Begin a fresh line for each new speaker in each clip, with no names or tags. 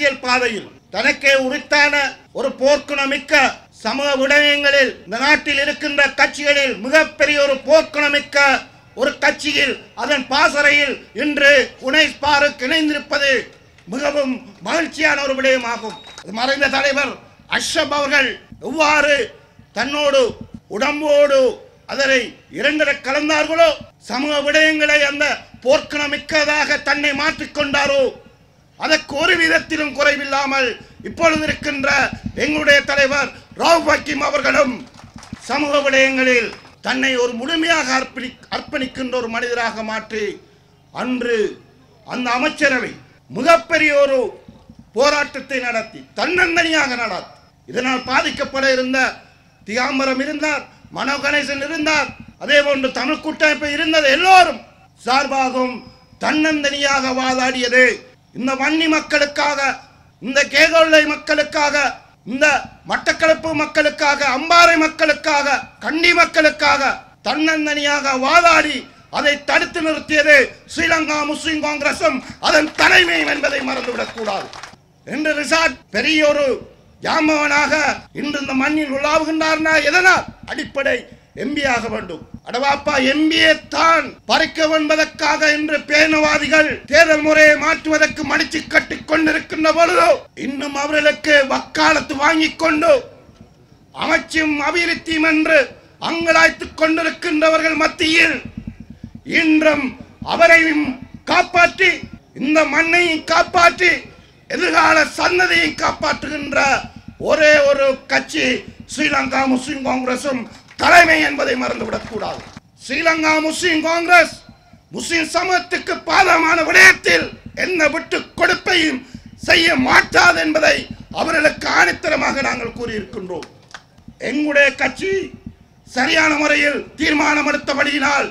அரசியல் பாதையில் தனக்கே உரித்தான ஒரு போர்க்குணமிக்க சமூக விடயங்களில் இந்த நாட்டில் இருக்கின்ற கட்சிகளில் மிகப்பெரிய ஒரு போர்க்குணமிக்க ஒரு கட்சியில் அதன் பாசறையில் இன்று உனைஸ் பாருக்கு இணைந்திருப்பது மிகவும் மகிழ்ச்சியான ஒரு விடயமாகும் அது மறைந்த தலைவர் அஷ்ரப் அவர்கள் எவ்வாறு தன்னோடு உடம்போடு அதனை இரண்டர கலந்தார்களோ சமூக விடயங்களை அந்த போர்க்குணமிக்கதாக தன்னை மாற்றிக்கொண்டாரோ அதற்கு ஒரு விதத்திலும் குறைவில்லாமல் இப்பொழுது இருக்கின்ற எங்களுடைய தலைவர் ராவ் ஹக்கீம் அவர்களும் சமூக விடயங்களில் தன்னை ஒரு முழுமையாக அர்ப்பணி அர்ப்பணிக்கின்ற ஒரு மனிதராக மாற்றி அன்று அந்த அமைச்சரவை மிகப்பெரிய ஒரு போராட்டத்தை நடத்தி தன்னந்தனியாக நடத்தி இதனால் பாதிக்கப்பட இருந்த திகாம்பரம் இருந்தார் மனோ கணேசன் இருந்தார் அதே போன்று தமிழ் கூட்டமைப்பு இருந்தது எல்லோரும் சார்பாகவும் தன்னந்தனியாக வாதாடியது இந்த வன்னி மக்களுக்காக இந்த கேகொள்ளை மக்களுக்காக இந்த மட்டக்களப்பு மக்களுக்காக அம்பாறை மக்களுக்காக கண்டி மக்களுக்காக தன்னந்தனியாக வாதாடி அதை தடுத்து நிறுத்தியது ஸ்ரீலங்கா முஸ்லிம் காங்கிரசும் அதன் தலைமையும் என்பதை மறந்துவிடக் கூடாது என்று ரிசார்ட் பெரிய ஒரு ஜாம்பவனாக இன்று இந்த மண்ணில் உலாவுகின்றார்னா எதனால் அடிப்படை எம்பி ஆக வேண்டும் அடவாப்பா எம்பியை தான் பறிக்க என்பதற்காக இன்று பேனவாதிகள் தேர்தல் முறையை மாற்றுவதற்கு மடிச்சு கட்டி கொண்டிருக்கின்ற பொழுதோ இன்னும் அவர்களுக்கு வக்காலத்து வாங்கிக் கொண்டு அமைச்சும் அபிவிருத்தியும் என்று அங்கலாய்த்துக் கொண்டிருக்கின்றவர்கள் மத்தியில் இன்றும் அவரையும் காப்பாற்றி இந்த மண்ணையும் காப்பாற்றி எதிர்கால சன்னதியை காப்பாற்றுகின்ற ஒரே ஒரு கட்சி ஸ்ரீலங்கா முஸ்லிம் காங்கிரசும் தலைமை என்பதை மறந்துவிடக் கூடாது ஸ்ரீலங்கா முஸ்லிம் காங்கிரஸ் முஸ்லிம் சமூகத்துக்கு பாதமான விடயத்தில் என்ன விட்டு கொடுப்பையும் செய்ய மாட்டாது என்பதை அவர்களுக்கு ஆணித்தரமாக நாங்கள் கூறியிருக்கின்றோம் எங்களுடைய கட்சி சரியான முறையில் தீர்மானம் எடுத்தபடியினால்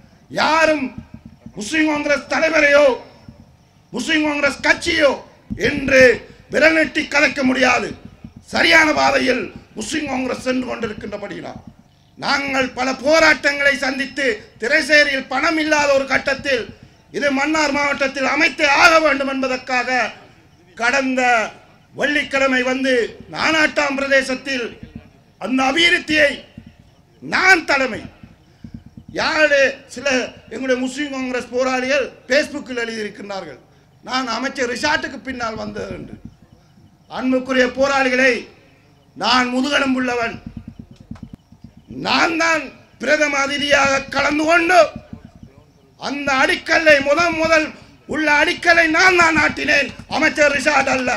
யாரும் முஸ்லிம் காங்கிரஸ் தலைவரையோ முஸ்லிம் காங்கிரஸ் கட்சியோ என்று விரல் நீட்டி கலைக்க முடியாது சரியான பாதையில் முஸ்லிம் காங்கிரஸ் சென்று கொண்டிருக்கின்றபடியினால் நாங்கள் பல போராட்டங்களை சந்தித்து திரைசேரியில் பணம் இல்லாத ஒரு கட்டத்தில் இது மன்னார் மாவட்டத்தில் அமைத்தே ஆக வேண்டும் என்பதற்காக கடந்த வெள்ளிக்கிழமை வந்து நானாட்டாம் பிரதேசத்தில் அந்த அபிவிருத்தியை நான் தலைமை யாரு சில எங்களுடைய முஸ்லீம் காங்கிரஸ் போராளிகள் ஃபேஸ்புக்கில் எழுதியிருக்கின்றார்கள் நான் அமைச்சர் ரிஷாட்டுக்கு பின்னால் வந்தது என்று அன்புக்குரிய போராளிகளை நான் முதுகெலும்புள்ளவன் நான் தான் பிரதம அதிதியாக கலந்து கொண்டு அந்த அடிக்கல்லை முதல் முதல் உள்ள அடிக்கல்லை நான் தான் நாட்டினேன் அமைச்சர் ரிஷாட் அல்ல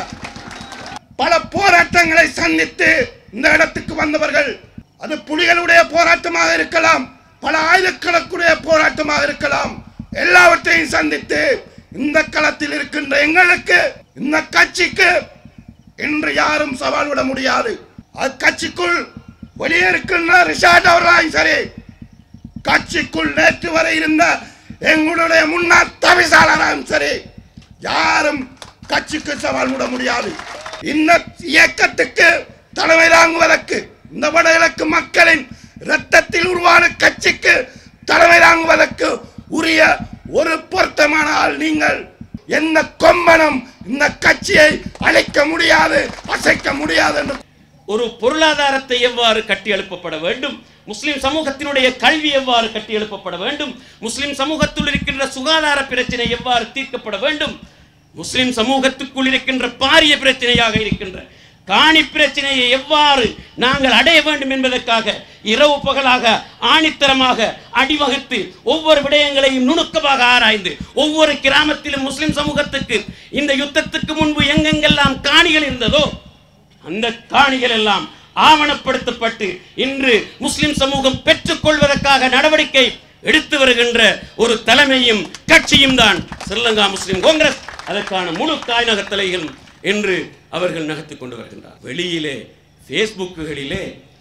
பல போராட்டங்களை சந்தித்து இந்த இடத்துக்கு வந்தவர்கள் அது புலிகளுடைய போராட்டமாக இருக்கலாம் பல ஆயுதக்களக்குடைய போராட்டமாக இருக்கலாம் எல்லாவற்றையும் சந்தித்து இந்த களத்தில் இருக்கின்ற எங்களுக்கு இந்த கட்சிக்கு இன்று யாரும் சவால் விட முடியாது அது கட்சிக்குள் வெளியே இருக்கின்ற ரிஷாட் அவர்களாயும் சரி கட்சிக்குள் நேற்று வரை இருந்த எங்களுடைய முன்னாள் தவிசாளராயும் சரி யாரும் கட்சிக்கு சவால் விட முடியாது இந்த இயக்கத்துக்கு தலைமை தாங்குவதற்கு இந்த வடகிழக்கு மக்களின் இரத்தத்தில் உருவான கட்சிக்கு தலைமை தாங்குவதற்கு உரிய ஒரு பொருத்தமான ஆள் நீங்கள் எந்த கொம்பனும் இந்த கட்சியை அழைக்க முடியாது அசைக்க முடியாது என்று
ஒரு பொருளாதாரத்தை எவ்வாறு கட்டி எழுப்பப்பட வேண்டும் முஸ்லிம் சமூகத்தினுடைய கல்வி எவ்வாறு கட்டி எழுப்பப்பட வேண்டும் முஸ்லிம் சமூகத்தில் இருக்கின்ற சுகாதார பிரச்சனை எவ்வாறு தீர்க்கப்பட வேண்டும் முஸ்லிம் சமூகத்துக்குள் இருக்கின்ற பாரிய பிரச்சனையாக இருக்கின்ற காணி பிரச்சனையை எவ்வாறு நாங்கள் அடைய வேண்டும் என்பதற்காக இரவு பகலாக ஆணித்தரமாக அடிவகுத்து ஒவ்வொரு விடயங்களையும் நுணுக்கமாக ஆராய்ந்து ஒவ்வொரு கிராமத்திலும் முஸ்லிம் சமூகத்துக்கு இந்த யுத்தத்துக்கு முன்பு எங்கெங்கெல்லாம் காணிகள் இருந்ததோ அந்த காணிகள் எல்லாம் ஆவணப்படுத்தப்பட்டு இன்று முஸ்லிம் சமூகம் பெற்றுக்கொள்வதற்காக நடவடிக்கை எடுத்து வருகின்ற ஒரு தலைமையும் கட்சியும் தான் ஸ்ரீலங்கா முஸ்லிம் காங்கிரஸ் அதற்கான முழு தாய்நக தலைகளும் என்று அவர்கள் நகர்த்திக் கொண்டு வருகின்றார் வெளியிலே ஃபேஸ்புக்குகளிலே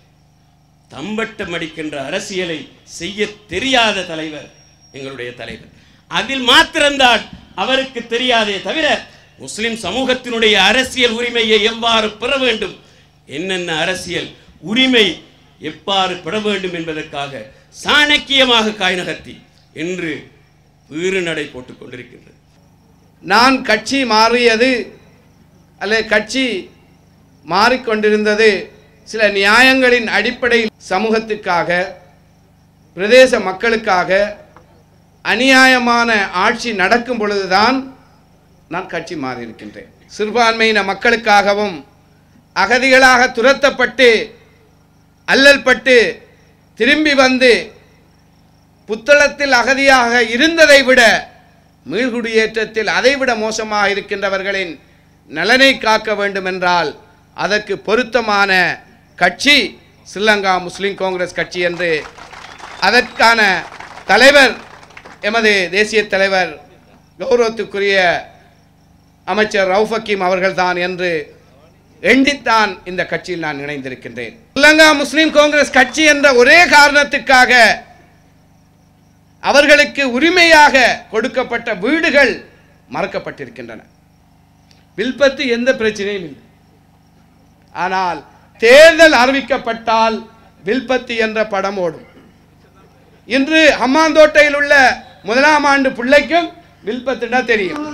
தம்பட்டம் அடிக்கின்ற அரசியலை செய்ய தெரியாத தலைவர் எங்களுடைய தலைவர் அதில் மாத்திரம்தான் அவருக்கு தெரியாதே தவிர முஸ்லிம் சமூகத்தினுடைய அரசியல் உரிமையை எவ்வாறு பெற வேண்டும் என்னென்ன அரசியல் உரிமை எவ்வாறு பெற வேண்டும் என்பதற்காக சாணக்கியமாக காய் நகர்த்தி என்று வீறு நடை போட்டுக் கொண்டிருக்கின்றது
நான் கட்சி மாறியது அல்லது கட்சி மாறிக்கொண்டிருந்தது சில நியாயங்களின் அடிப்படையில் சமூகத்துக்காக பிரதேச மக்களுக்காக அநியாயமான ஆட்சி நடக்கும் பொழுதுதான் நான் கட்சி மாறியிருக்கின்றேன் சிறுபான்மையின மக்களுக்காகவும் அகதிகளாக துரத்தப்பட்டு அல்லல் பட்டு திரும்பி வந்து புத்தளத்தில் அகதியாக இருந்ததை விட மீள்குடியேற்றத்தில் அதைவிட மோசமாக இருக்கின்றவர்களின் நலனை காக்க வேண்டுமென்றால் அதற்கு பொருத்தமான கட்சி ஸ்ரீலங்கா முஸ்லிம் காங்கிரஸ் கட்சி என்று அதற்கான தலைவர் எமது தேசிய தலைவர் கௌரவத்துக்குரிய அமைச்சர் ரவுஃப் ஹக்கீம் அவர்கள்தான் என்று எண்ணித்தான் இந்த கட்சியில் நான் இணைந்திருக்கின்றேன் ஸ்ரீலங்கா முஸ்லிம் காங்கிரஸ் கட்சி என்ற ஒரே காரணத்துக்காக அவர்களுக்கு உரிமையாக கொடுக்கப்பட்ட வீடுகள் மறக்கப்பட்டிருக்கின்றன வில்பத்து எந்த பிரச்சனையும் இல்லை ஆனால் தேர்தல் அறிவிக்கப்பட்டால் வில்பத்து என்ற படம் ஓடும் இன்று ஹம்மாந்தோட்டையில் உள்ள முதலாம் ஆண்டு பிள்ளைக்கும் வில்பத்துனா தெரியும்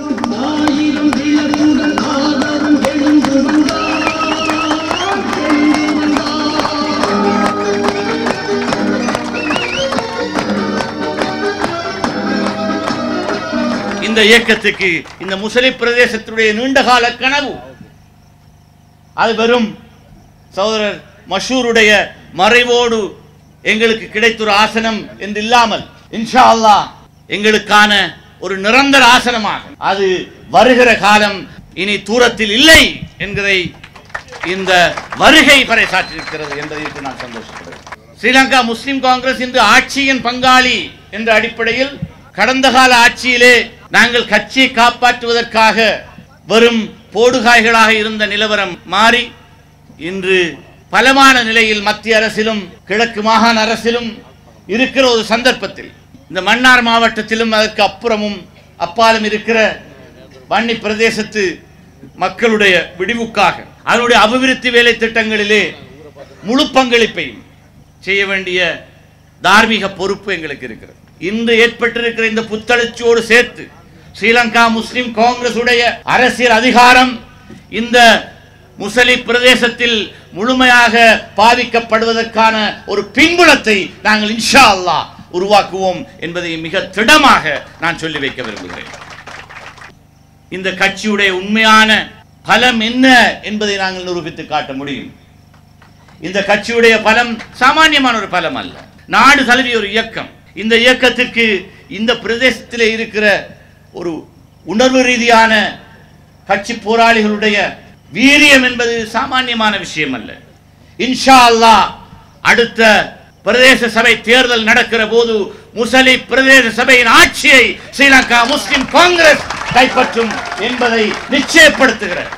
இந்த இயக்கத்துக்கு இந்த முஸ்லிம் பிரதேசத்தினுடைய நீண்டகால கனவு அது வெறும் சகோதரர் மஷூருடைய மறைவோடு எங்களுக்கு கிடைத்த ஒரு ஆசனம் என்று இல்லாமல் இன்ஷா அல்லாஹ் எங்களுக்கான ஒரு நிரந்தர ஆசனமாக அது வருகிற காலம் இனி தூரத்தில் இல்லை என்கிறதை இந்த வருகை பறைசாற்றிருக்கிறது என்பதற்கு நான் சந்தோஷப்படுகிறேன் ஸ்ரீலங்கா முஸ்லிம் காங்கிரஸ் இன்று ஆட்சியின் பங்காளி என்ற அடிப்படையில் கடந்த கால ஆட்சியிலே நாங்கள் கட்சியை காப்பாற்றுவதற்காக வெறும் போடுகாய்களாக இருந்த நிலவரம் மாறி இன்று பலமான நிலையில் மத்திய அரசிலும் கிழக்கு மாகாண அரசிலும் இருக்கிற ஒரு சந்தர்ப்பத்தில் இந்த மன்னார் மாவட்டத்திலும் அதற்கு அப்புறமும் அப்பாலும் இருக்கிற வன்னி பிரதேசத்து மக்களுடைய விடிவுக்காக அதனுடைய அபிவிருத்தி வேலை திட்டங்களிலே முழு பங்களிப்பையும் செய்ய வேண்டிய தார்மீக பொறுப்பு எங்களுக்கு இருக்கிறது இன்று ஏற்பட்டிருக்கிற இந்த புத்தளர்ச்சியோடு சேர்த்து ஸ்ரீலங்கா முஸ்லிம் காங்கிரஸ் உடைய அரசியல் அதிகாரம் இந்த முசலி பிரதேசத்தில் முழுமையாக பாதிக்கப்படுவதற்கான ஒரு பின்புலத்தை நாங்கள் இன்ஷா அல்லாஹ் உருவாக்குவோம் என்பதை மிக திடமாக நான் சொல்லி வைக்க விரும்புகிறேன் இந்த கட்சியுடைய உண்மையான பலம் என்ன என்பதை நாங்கள் நிரூபித்து காட்ட முடியும் இந்த கட்சியுடைய பலம் சாமானியமான ஒரு பலம் அல்ல நாடு தழுவிய ஒரு இயக்கம் இந்த இயக்கத்திற்கு இந்த பிரதேசத்தில் இருக்கிற ஒரு உணர்வு ரீதியான கட்சி போராளிகளுடைய வீரியம் என்பது சாமானியமான விஷயம் அல்ல இன்ஷா அல்லாஹ் அடுத்த பிரதேச சபை தேர்தல் நடக்கிற போது முசலி பிரதேச சபையின் ஆட்சியை ஸ்ரீலங்கா முஸ்லிம் காங்கிரஸ் கைப்பற்றும் என்பதை நிச்சயப்படுத்துகிற